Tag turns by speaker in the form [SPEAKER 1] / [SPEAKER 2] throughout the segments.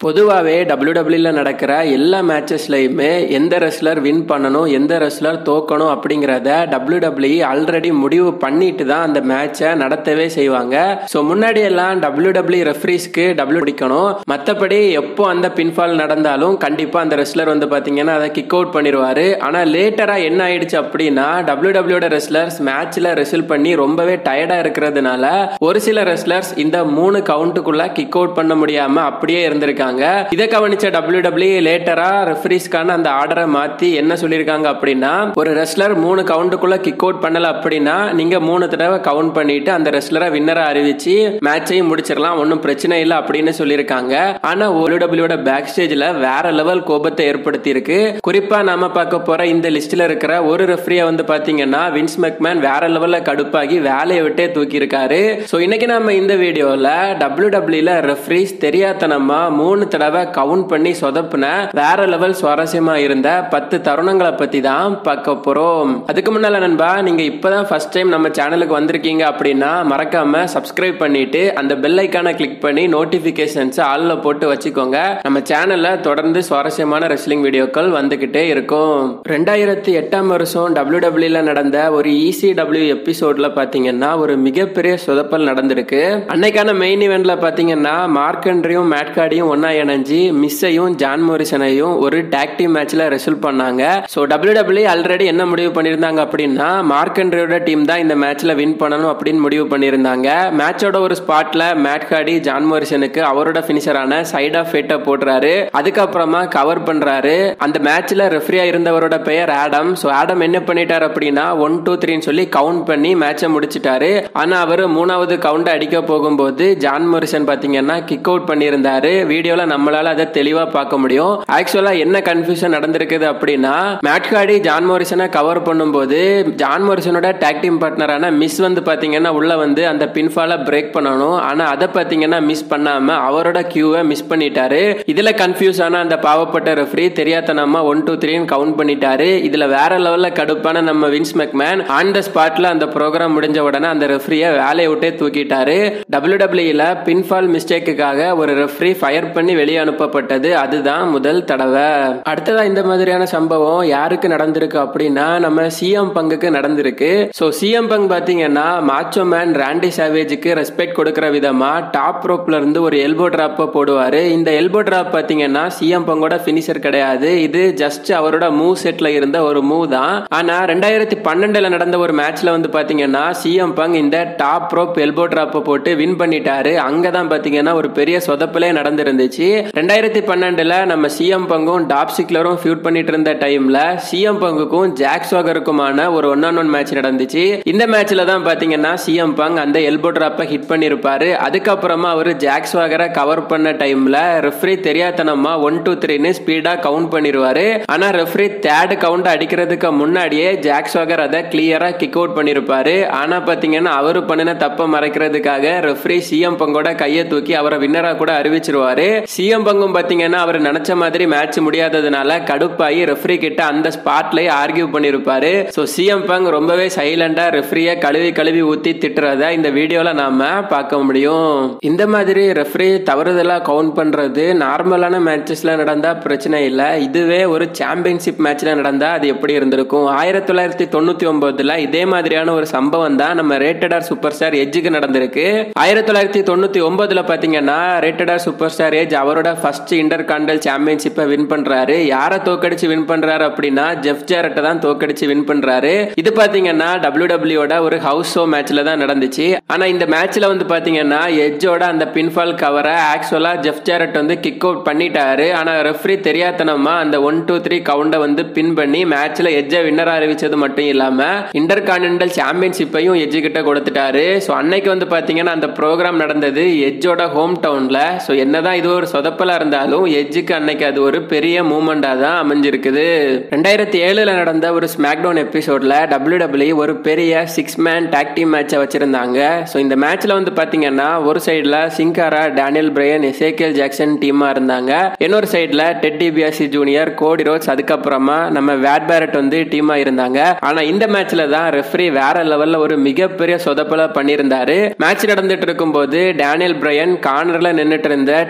[SPEAKER 1] பொதுவாகவே டபிள்யூடபிள்யூல நடக்கிற எல்லா மேட்சஸ்லையுமே எந்த ரெஸ்லர் வின் பண்ணணும் எந்த ரெஸ்லர் தோக்கணும் அப்படிங்கிறத டபிள்யூடபிள்யூ ஆல்ரெடி முடிவு பண்ணிட்டு தான் அந்த மேட்சை நடத்தவே செய்வாங்க ஸோ முன்னாடி எல்லாம் டபிள்யூடபிள்யூ ரெஃப்ரீஸ்க்கு டபிள்யூ பிடிக்கணும் மற்றபடி எப்போ அந்த பின்ஃபால் நடந்தாலும் கண்டிப்பாக அந்த ரெஸ்லர் வந்து பார்த்தீங்கன்னா அதை கிக் அவுட் பண்ணிடுவாரு ஆனால் லேட்டராக என்ன ஆயிடுச்சு அப்படின்னா டபிள்யூடபிள்யூட ரெஸ்லர்ஸ் மேட்ச்ல ரெசில் பண்ணி ரொம்பவே டயர்டா இருக்கிறதுனால ஒரு சில ரெஸ்லர்ஸ் இந்த மூணு கவுண்ட்டுக்குள்ள கிக் அவுட் பண்ண முடியாம அப்படியே இருந்திருக்காங்க இதை கவனிச்ச டபிள்யூ டபிள்யூ லேட்டரா ரெஃபரிஸ்க்கான அந்த ஆர்டரை மாத்தி என்ன சொல்லியிருக்காங்க அப்படின்னா ஒரு ரெஸ்லர் மூணு கவுண்ட்டுக்குள்ள கிக் அவுட் பண்ணல அப்படின்னா நீங்க மூணு தடவை கவுண்ட் பண்ணிட்டு அந்த ரெஸ்லரை வின்னரா அறிவிச்சு மேட்சையும் முடிச்சிடலாம் ஒன்றும் பிரச்சனை இல்லை அப்படின்னு சொல்லியிருக்காங்க ஆனா ஒரு டபிள்யூட பேக் ஸ்டேஜ்ல வேற லெவல் கோபத்தை ஏற்படுத்தி இருக்கு குறிப்பா நாம பார்க்க போற இந்த லிஸ்ட்ல இருக்கிற ஒரு ரெஃப்ரியை வந்து பாத்தீங்கன்னா வின்ஸ் மெக்மேன் வேற லெவல்ல கடுப்பாகி வேலையை விட்டே தூக்கி இருக்காரு ஸோ இன்னைக்கு நம்ம இந்த வீடியோல டபிள்யூ டபிள்யூல ரெஃப்ரீஸ் தெரியாதனமா மூணு தடவை கவுண்ட் பண்ணி சொதப்புன வேற லெவல் சுவாரஸ்யமா இருந்த பத்து தருணங்களை பத்தி தான் பார்க்க போறோம் அதுக்கு முன்னால நண்பா நீங்க இப்பதான் ஃபர்ஸ்ட் டைம் நம்ம சேனலுக்கு வந்திருக்கீங்க அப்படின்னா மறக்காம சப்ஸ்கிரைப் பண்ணிட்டு அந்த பெல் ஐக்கானை கிளிக் பண்ணி நோட்டிபிகேஷன்ஸ் ஆல்ல போட்டு வச்சுக்கோங்க நம்ம சேனல்ல தொடர்ந்து சுவாரஸ்யமான ரெஸ்லிங் வீடியோக்கள் வந்துகிட்டே இருக்கும் ரெண்டாயிரத்தி எட்டாம் வருஷம் டபிள்யூ டபிள்யூல நடந்த ஒரு இசிடபிள்யூ எபிசோட்ல பாத்தீங்கன்னா ஒரு மிகப்பெரிய சொதப்பல் நடந்திருக்கு அன்னைக்கான மெயின் இவெண்ட்ல பாத்தீங்கன்னா மார்க்கண்ட்ரியும் மேட்காடியும் ஒன்னா இணைஞ்சு மிஸ்ஸையும் ஜான் மோரிசனையும் ஒரு டாக் டீம் மேட்ச்ல ரெசல்ட் பண்ணாங்க ஸோ டபிள்யூ டபிள்யூ ஆல்ரெடி என்ன முடிவு பண்ணியிருந்தாங்க அப்படின்னா மார்க்கண்ட்ரியோட டீம் தான் இந்த மேட்ச்ல வின் பண்ணணும் அப்படின்னு முடிவு பண்ணியிருந்தாங்க மேட்சோட ஒரு ஸ்பாட்ல மேட்காடி ஜான் மோரிசனுக்கு அவரோட பினிஷரான சைட் ஆஃப் ஃபேட்டை போடுறாரு அதுக்கப்புறமா கவர் பண்றாரு அந்த மேட்ச்ல ரெஃப்ரியா இருந்தவரோட பெயர் ஆடம் ஸோ ஆடம் என்ன பண்ணிட்டார் அப்படின்னா ஒன் டூ த்ரீன்னு சொல்லி கவுண்ட் பண்ணி மேட்சை முடிச்சிட்டாரு ஆனா அவர் மூணாவது கவுண்ட் அடிக்க போகும்போது ஜான் மோரிசன் பாத்தீங்கன்னா கிக் அவுட் பண்ணியிருந்தாரு வீடியோல நம்மளால அதை தெளிவா பார்க்க முடியும் ஆக்சுவலா என்ன கன்ஃபியூஷன் நடந்திருக்குது அப்படின்னா மேட்காடி ஜான் மோரிசனை கவர் பண்ணும்போது ஜான் மோரிசனோட டாக் டீம் பார்ட்னரான மிஸ் வந்து பாத்தீங்கன்னா உள்ள வந்து அந்த பின்ஃபால பிரேக் பண்ணணும் ஆனா அதை பாத்தீங்கன்னா மிஸ் பண்ணாம அவரோட கியூவை மிஸ் பண்ணிட்டாரு இதுல கன்ஃபியூஸ் ஆன அந்த பாவப்பட்ட ரெஃப்ரி தெரியாதனமா ஒன் டூ த்ரீன்னு கவுண்ட் பண்ணிட்டாரு இதுல வேற லெவல்ல கடுப்பான நம்ம வின்ஸ் மெக்மேன் ஆன் த ஸ்பாட்ல அந்த ப்ரோக்ராம் முடிஞ்ச உடனே அந்த ரெஃப்ரியை வேலையை விட்டே தூக்கிட்டாரு டபிள்யூ டபிள்யூல பின்ஃபால் மிஸ்டேக்குக்காக ஒரு ரெஃப்ரி ஃபயர் பண்ணி வெளியே அனுப்பப்பட்டது அதுதான் முதல் தடவை அடுத்ததா இந்த மாதிரியான சம்பவம் யாருக்கு நடந்திருக்கு அப்படின்னா நம்ம சிஎம் பங்குக்கு நடந்திருக்கு ஸோ சிஎம் பங்க் பாத்தீங்கன்னா மாச்சோ மேன் ராண்டி சாவேஜுக்கு ரெஸ்பெக்ட் கொடுக்கிற விதமா டாப் ரோப்ல இருந்து ஒரு எல்போ டிராப் போடுவாரு இந்த எல்போ டிராப் பாத்தீங்கன்னா சிஎம் பங்கோட பினிஷர் கிடையாது இது ஜஸ்ட் அவரோட மூவ் செட்ல இருந்த ஒரு மூவ் தான் ஆனா ரெண்டாயிரத்தி பன்னெண்டுல நடந்த ஒரு மேட்ச்ல வந்து பாத்தீங்கன்னா சிஎம் பங் இந்த டாப் ரோப் எல்போ டிராப் போட்டு வின் பண்ணிட்டாரு அங்கதான் பாத்தீங்கன்னா ஒரு பெரிய சொதப்பலே நடந்திருந்துச்சு ரெண்டாயிரத்தி பன்னெண்டுல நம்ம சிஎம் பங்கும் டாப் சிக்லரும் ஃபியூட் பண்ணிட்டு இருந்த டைம்ல சிஎம் பங்குக்கும் ஜாக் ஸ்வாகருக்குமான ஒரு ஒன் ஆன் ஒன் மேட்ச் நடந்துச்சு இந்த மேட்ச்ல தான் பாத்தீங்கன்னா சிஎம் பங் அந்த எல்போ டிராப்பை ஹிட் பண்ணிருப்பாரு அதுக்கப்புறமா அவர் ஜாக் ஸ்வாகரை கவர் பண்ண டைம்ல ரெஃப்ரி தெரியாதனமா ஒன் டூ த்ரீன்னு ஸ்பீடா கவுண்ட் பண்ணிருவாரு ஆனா ரெஃப்ரி தேர்ட் கவுண்ட் அடிக்கிறதுக்கு முன்னாடியே ஜாக் ஸ்வாகர் அதை கிளியரா கிக் அவுட் பண்ணிருப்பாரு ஆனா பாத்தீங்கன்னா அவரு பண்ணின தப்ப மறைக்கிறதுக்காக ரெஃப்ரி சிஎம் பங்கோட கையை தூக்கி அவரை வின்னரா கூட அறிவிச்சிருவாரு சிஎம் பங்கும் பாத்தீங்கன்னா அவர் நினைச்ச மாதிரி மேட்ச் முடியாததுனால கடுப்பாகி ரெஃப்ரி கிட்ட அந்த ஸ்பாட்லயே ஆர்கியூ பண்ணிருப்பாரு சோ சிஎம் பங் ரொம்பவே சைலண்டா ரெஃப்ரிய கழுவி கழுவி ஊத்தி திட்டுறத இந்த வீடியோல நாம பார்க்க முடியும் இந்த மாதிரி ரெஃப்ரி தவறுதலா கவுண்ட் பண்றது நார்மலான மேட்சஸ்ல நடந்தா பிரச்சனை இல்ல இதுவே ஒரு சாம்பியன்ஷிப் மேட்ச்ல நடந்தா அது எப்படி இருந்திருக்கும் ஆயிரத்தி தொள்ளாயிரத்தி தொண்ணூத்தி ஒன்பதுல இதே மாதிரியான ஒரு சம்பவம் தான் நம்ம ரேட்டடார் சூப்பர் ஸ்டார் எஜ்ஜுக்கு நடந்திருக்கு ஆயிரத்தி தொள்ளாயிரத்தி தொண்ணூத்தி ஒன்பதுல பாத்தீங்கன்னா ரேட்டடார் சூப்பர் ஸ்டார் ஏஜ் அவரோட ஃபர்ஸ்ட் இன்டர் காண்டல் சாம்பியன்ஷிப்பை வின் பண்றாரு யாரை தோக்கடிச்சு வின் பண்றாரு அப்படின்னா ஜெஃப் ஜேரட்டை தான் தோக்கடிச்சு வின் பண்றாரு இது பாத்தீங்கன்னா டபிள்யூ டபிள்யூட ஒரு ஹவுஸ் ஷோ மேட்ச்ல தான் நடந்துச்சு ஆனா இந்த மேட்ச்ல வந்து பாத்தீங்கன்னா எஜ்ஜோட அந்த பின்ஃபால் கவரை ஆக்சுவலா ஜெஃப் ஜேரட் வந்து கிக் அவுட் பண்ணிட்டாரு ஆனா ரெஃப்ரி தெரியாதனமா அந்த ஒன் டூ த்ரீ கவுண்டை வந்து பின் பண்ணி மேட்ச்ல எஜ்ஜை வின்னர் அறிவிச்சது மட்டும் இல்லாம இன்டர் கான்டினென்டல் சாம்பியன்ஷிப்பையும் எஜ்ஜு கிட்ட கொடுத்துட்டாரு ஸோ அன்னைக்கு வந்து பாத்தீங்கன்னா அந்த ப்ரோக்ராம் நடந்தது எஜ்ஜோட ஹோம் டவுன்ல ஸோ என்னதான் இது ஒரு சொதப்பலா இருந்தாலும் எஜ்ஜுக்கு அன்னைக்கு அது ஒரு பெரிய மூமெண்டா தான் அமைஞ்சிருக்குது ரெண்டாயிரத்தி ஏழுல நடந்த ஒரு ஸ்மாக்டவுன் எபிசோட்ல டபிள்யூ டபிள்யூ ஒரு பெரிய சிக்ஸ் மேன் டாக் டீம் மேட்சை வச்சிருந்தாங்க ஸோ இந்த மேட்ச்ல வந்து பாத்தீங்கன்னா ஒரு சைடுல Sin Cara Daniel Bryan Ezekiel Jackson டீமா இருந்தாங்க இன்னொரு சைடுல Teddy DiBiase junior Cody Rhodes அதுக்கப்புறமா நம்ம வேட் பேரட் வந்து டீமா இருந்தாங்க ஆனா இந்த மேட்ச்ல தான் ரெஃப்ரி வேற லெவல்ல ஒரு மிகப்பெரிய சொதப்பல பண்ணியிருந்தாரு மேட்ச் நடந்துட்டு இருக்கும்போது டேனியல் பிரையன் கார்னர்ல நின்னுட்டு இருந்த டெட்டி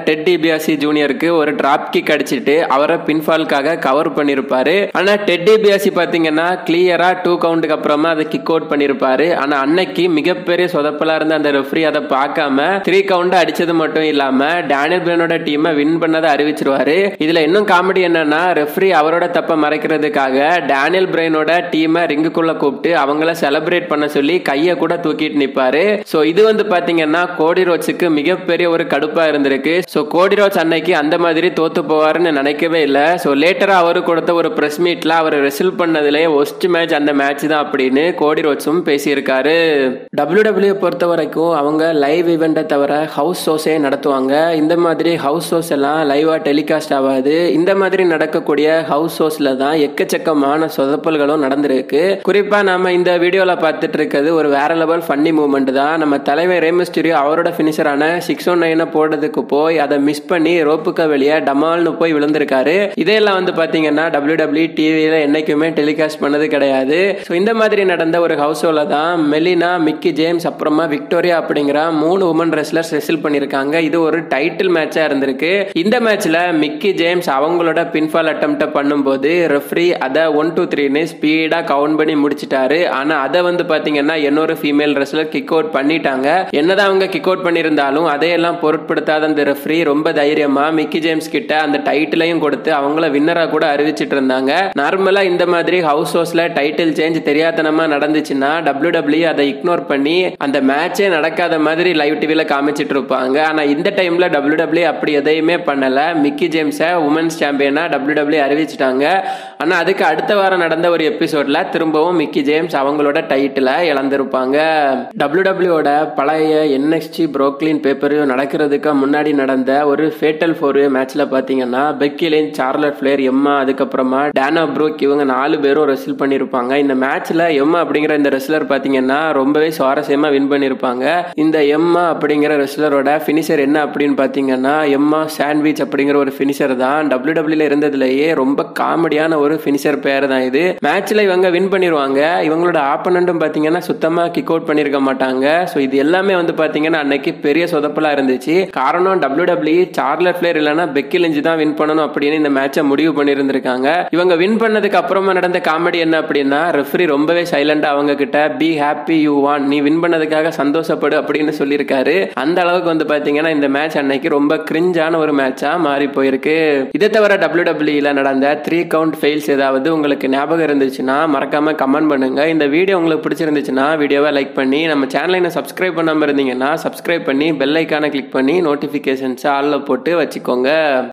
[SPEAKER 1] டிபியாசி ஜூனியருக்கு ஒரு டிராப் கிக் அடிச்சிட்டு அவரை பின்ஃபால்காக கவர் பண்ணிருப்பாரு ஆனா டெட் டிபியாசி பாத்தீங்கன்னா கிளியரா டூ கவுண்டுக்கு அப்புறமா அதை கிக் அவுட் பண்ணிருப்பாரு ஆனா அன்னைக்கு மிகப்பெரிய சொதப்பலா இருந்த அந்த ரெஃப்ரி அதை பார்க்காம த்ரீ கவுண்ட் அடிச்சது மட்டும் இல்லாம டேனியல் பிரெனோட டீமை வின் பண்ணதை அறிவிச்சிருவாரு இதுல இன்னும் காமெடி என்னன்னா ரெஃப்ரி அவரோட தப்ப மறைக்கிறதுக்காக டேனியல் பிரெயினோட டீமை ரிங்குக்குள்ள கூப்பிட்டு அவங்கள செலிப்ரேட் பண்ண சொல்லி கையை கூட தூக்கிட்டு நிப்பாரு சோ இது வந்து பாத்தீங்கன்னா கோடி ரோட்ஸுக்கு மிகப்பெரிய ஒரு கடுப்பா இருந்திருக்கு சோ கோடி ரோட்ஸ் அன்னைக்கு அந்த மாதிரி தோத்து போவாருன்னு நினைக்கவே இல்ல சோ லேட்டரா அவரு கொடுத்த ஒரு பிரஸ் மீட்ல அவர் ரெசில் பண்ணதுலேயே ஒஸ்ட் மேட்ச் அந்த மேட்ச் தான் அப்படின்னு கோடி ரோட்ஸும் பேசியிருக்காரு டபிள்யூ டபிள்யூ பொறுத்த வரைக்கும் அவங்க லைவ் ஈவெண்ட்டை தவிர ஹவுஸ் ஷோஸே நடத்துவாங்க இந்த மாதிரி ஹவுஸ் ஷோஸ் எல்லாம் லைவா டெலிகாஸ்ட் ஆகாது இந்த மாதிரி நடக்கக்கூடிய ஹவுஸ் ஷோஸ்ல தான் எக்கச்சக்கமான சொதப்பல்களும் நடந்திருக்கு குறிப்பா நாம இந்த வீடியோல பார்த்துட்டு இருக்கிறது ஒரு வேற லெவல் ஃபன்னி மூமெண்ட் தான் நம்ம தலைவர் ரேமஸ்டூரியோ அவரோட ஃபினிஷரான சிக்ஸ் ஒன் நைனை போடுறதுக்கு போய் அதை மிஸ் பண்ணி ரோப்புக்கு வெளியே டமால்னு போய் விழுந்திருக்காரு இதெல்லாம் வந்து பாத்தீங்கன்னா டபிள்யூ டபிள்யூ டிவியில என்னைக்குமே டெலிகாஸ்ட் பண்ணது கிடையாது ஸோ இந்த மாதிரி நடந்த ஒரு ஹவுஸ் ஷோல தான் மெலினா மிக்கி ஜேம்ஸ் அப்புறமா விக்டோரியா அப்படிங்கிற மூணு உமன் ரெஸ்லர்ஸ் ரெசில் பண்ணியிருக்காங்க இது ஒரு டைட்டில் மேட்சா இருந்திருக்கு இந்த மேட்ச்ல மிக்கி ஜேம்ஸ் அவங்களோட பின்ஃபால் அட்டம் பண்ணும்போது ரெஃப்ரி அதை ஒன் டூ த்ரீன்னு ஸ்பீடா கவுண்ட் பண்ணி முடிச்சிட்டாரு ஆனா அதை வந்து பாத்தீங்கன்னா இன்னொரு ஃபீமேல் ரெஸ்லர் கிக் அவுட் பண்ணிட்டாங்க என்னதான் அவங்க கிக் அவுட் பண்ணியிருந்தாலும் அதையெல்லாம் பொருட்படுத்தாத அந்த ரெஃப்ரி ரொம்ப தைரியமா மிக்கி ஜேம்ஸ் கிட்ட அந்த டைட்டிலையும் கொடுத்து அவங்கள வின்னரா கூட அறிவிச்சிட்டு இருந்தாங்க நார்மலா இந்த மாதிரி ஹவுஸ் ஷோஸ்ல டைட்டில் சேஞ்ச் தெரியாதனமா நடந்துச்சுன்னா டபிள்யூ டபிள்யூ அதை இக்னோர் பண்ணி அந்த மேட்சே நடக்காத மாதிரி லைவ் டிவில காமிச்சிட்டு இருப்பாங்க ஆனா இந்த டைம்ல டபிள்யூ டபிள்யூ அப்படி எதையுமே பண்ணல மிக்கி ஜேம்ஸை உமன்ஸ் சாம்பியனா டபிள்யூ டபிள்யூ அறிவிச்சிட்டாங்க ஆனா அதுக்கு அடுத்த வாரம் நடந்த ஒரு எபிசோட்ல திரும்பவும் மிக்கி ஜேம்ஸ் அவங்களோட டைட்டிலை இழந்திருப்பாங்க டபிள்யூ டபிள்யூட பழைய என்எக்ஸ்டி புரோக்லின் பேப்பரையும் நடக்கிறதுக்கு முன்னாடி நடந்த ஒரு ஃபேட்டல் ஃபோர் மேட்ச்ல பாத்தீங்கன்னா பெக்கிலின் சார்லட் பிளேயர் எம்மா அதுக்கப்புறமா டேனா ப்ரூக் இவங்க நாலு பேரும் ரெசில் பண்ணியிருப்பாங்க இந்த மேட்ச்ல எம்மா அப்படிங்கிற இந்த ரெஸ்லர் பாத்தீங்கன்னா ரொம்பவே சுவாரஸ்யமா வின் பண்ணியிருப்பாங்க இந்த எம்மா அப்படிங்கிற ரெஸ்லரோட ஃபினிஷர் என்ன அப்படின்னு பாத்தீங்கன்னா எம்மா சாண்ட்விச் அப்படிங்கிற ஒரு ஃபினிஷர் தான் டபிள்யூ டபிள்யூல இருந்ததுலயே ரொம்ப காமெடியான ஒரு ஃபினிஷர் பேர் தான் இது மேட்ச்ல இவங்க வின் பண்ணிடுவாங்க இவங்களோட ஆப்பனண்ட்டும் பாத்தீங்கன்னா சுத்தமா கிக் அவுட் பண்ணிருக்க மாட்டாங்க ஸோ இது எல்லாமே வந்து பாத்தீங்கன்னா அன்னைக்கு பெரிய சொதப்பலா இருந்துச்சு காரணம் டபிள்யூ டபிள்யூ சார்லர் பிளேயர் இல்லைன்னா பெக்கி லெஞ்சு தான் வின் பண்ணணும் அப்படின்னு இந்த மேட்சை முடிவு பண்ணியிருந்திருக்காங்க இவங்க வின் பண்ணதுக்கு அப்புறமா நடந்த காமெடி என்ன அப்படின்னா ரெஃப்ரி ரொம்பவே சைலண்டா அவங்க கிட்ட பி ஹாப்பி யூ வான் நீ வின் பண்ணதுக்காக சந்தோஷப்படு அப்படின்னு சொல்லியிருக்காரு அந்த அளவுக்கு வந்து பாத்தீங்கன்னா இந்த மேட்ச் அன்னைக்கு ரொம்ப கிரிஞ்சான ஒரு மேட்சா மாறி போயிருக்கு இதை தவிர டபிள்யூ டபிள்யூல நடந்த த்ரீ கவுண்ட் ஃபெயில்ஸ் ஏதாவது உங்களுக்கு ஞாபகம் இருந்துச்சுன்னா மறக்காம கமெண்ட் பண்ணுங்க இந்த வீடியோ உங்களுக்கு பிடிச்சிருந்துச்சுன்னா வீடியோவை லைக் பண்ணி நம்ம சேனலை இன்னும் சப்ஸ்கிரைப் பண்ணாம இருந்தீங்கன்னா சப்ஸ்கிரைப் பண்ணி பெல் ஐக்கானை கிளிக் பண்ணி நோட்டிபிகேஷன்ஸ் ஆல்ல போட்டு வச்சுக்கோங்க